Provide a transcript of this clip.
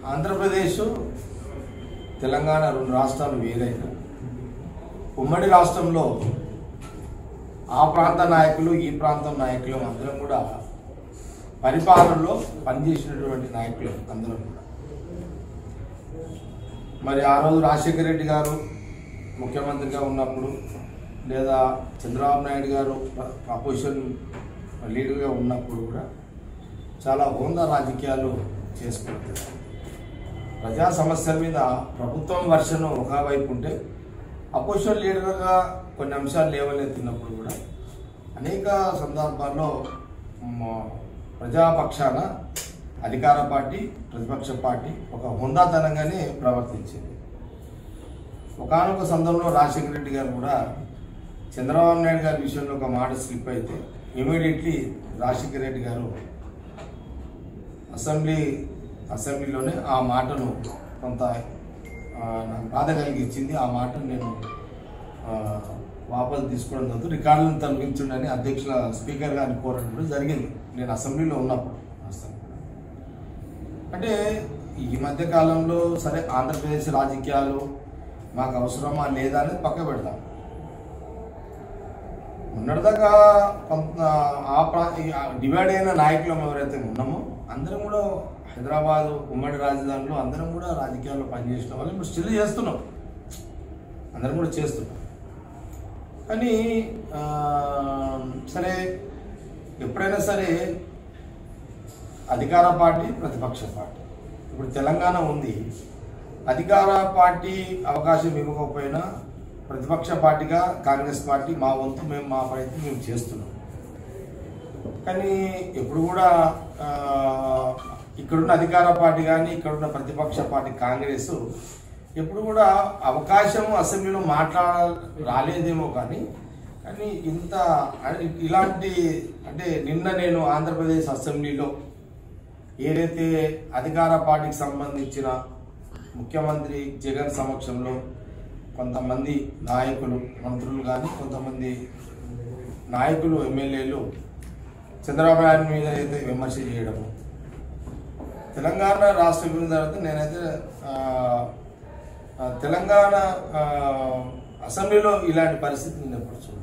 ఆంధ్రప్రదేశ్ తెలంగాణ రెండు రాష్ట్రాలు వేరైన ఉమ్మడి రాష్ట్రంలో ఆ ప్రాంత నాయకులు ఈ ప్రాంతం నాయకులు అందరం కూడా పరిపాలనలో పనిచేసినటువంటి నాయకులు అందరం కూడా మరి ఆ రోజు రాజశేఖర రెడ్డి గారు ముఖ్యమంత్రిగా ఉన్నప్పుడు లేదా చంద్రబాబు నాయుడు గారు అపోజిషన్ లీడర్గా ఉన్నప్పుడు కూడా చాలా హోందా రాజకీయాలు చేసుకుంటారు ప్రజా సమస్యల మీద ప్రభుత్వం వర్షన్ ఒకవైపు ఉంటే అపోజిషన్ లీడర్గా కొన్ని అంశాలు లేవనెత్తినప్పుడు కూడా అనేక సందర్భాల్లో మ- ప్రజాపక్షాన అధికార పార్టీ ప్రతిపక్ష పార్టీ ఒక హుందాతనంగానే ప్రవర్తించింది ఒకనొక సందర్భంలో రాజశేఖర రెడ్డి గారు కూడా చంద్రబాబు నాయుడు గారి విషయంలో ఒక మాట స్లిప్ అయితే ఇమీడియట్లీ రాజశేఖర రెడ్డి గారు అసెంబ్లీ అసెంబ్లీలోనే ఆ మాటను కొంత ఆ, నాకు బాధ కలిగించింది ఆ మాటను నేను ఆ, వాపసు తీసుకోవడం జరుగుతుంది రికార్డులను తొలగించండి అధ్యక్షుల స్పీకర్ గారిని కోరడం కూడా జరిగింది నేను అసెంబ్లీలో ఉన్నప్పుడు వాస్తవంగా. అంటే ఈ మధ్య కాలంలో సరే ఆంధ్రప్రదేశ్ రాజకీయాలు మాకు అవసరమా లేదా అనేది పక్క పెడతాం మొన్నటిదాకా కొంత ఆ ప్రా ఈ ఆ డివైడ్ అయిన నాయకులు ఎవరైతే ఉన్నామో అందరం కూడా హైదరాబాద్ ఉమ్మడి రాజధానిలో అందరం కూడా రాజకీయాల్లో పనిచేసిన వాళ్ళు ఇప్పుడు స్టిల్ చేస్తున్నాం అందరం కూడా చేస్తున్నాం కానీ ఆ, సరే ఎప్పుడైనా సరే అధికార పార్టీ ప్రతిపక్ష పార్టీ ఇప్పుడు తెలంగాణ ఉంది అధికార పార్టీ అవకాశం ఇవ్వకపోయినా ప్రతిపక్ష పార్టీగా కాంగ్రెస్ పార్టీ మా వంతు మేము మా ప్రయత్నం మేము చేస్తున్నాం కానీ ఎప్పుడు కూడా ఆ, ఇక్కడున్న అధికార పార్టీ కానీ ఇక్కడున్న ప్రతిపక్ష పార్టీ కాంగ్రెస్ ఎప్పుడు కూడా అవకాశం అసెంబ్లీలో మాట్లాడ రాలేదేమో కానీ కానీ ఇంత ఇలాంటి అంటే నిన్న నేను ఆంధ్రప్రదేశ్ అసెంబ్లీలో ఏదైతే అధికార పార్టీకి సంబంధించిన ముఖ్యమంత్రి జగన్ సమక్షంలో కొంతమంది నాయకులు మంత్రులు కానీ కొంతమంది నాయకులు ఎమ్మెల్యేలు చంద్రబాబు నాయుడు మీద అయితే విమర్శ చేయడము తెలంగాణ రాష్ట్ర విభజన తర్వాత నేనైతే ఆ, ఆ, తెలంగాణ ఆ, అసెంబ్లీలో ఇలాంటి పరిస్థితి నేను ఎప్పుడు చూడలేదు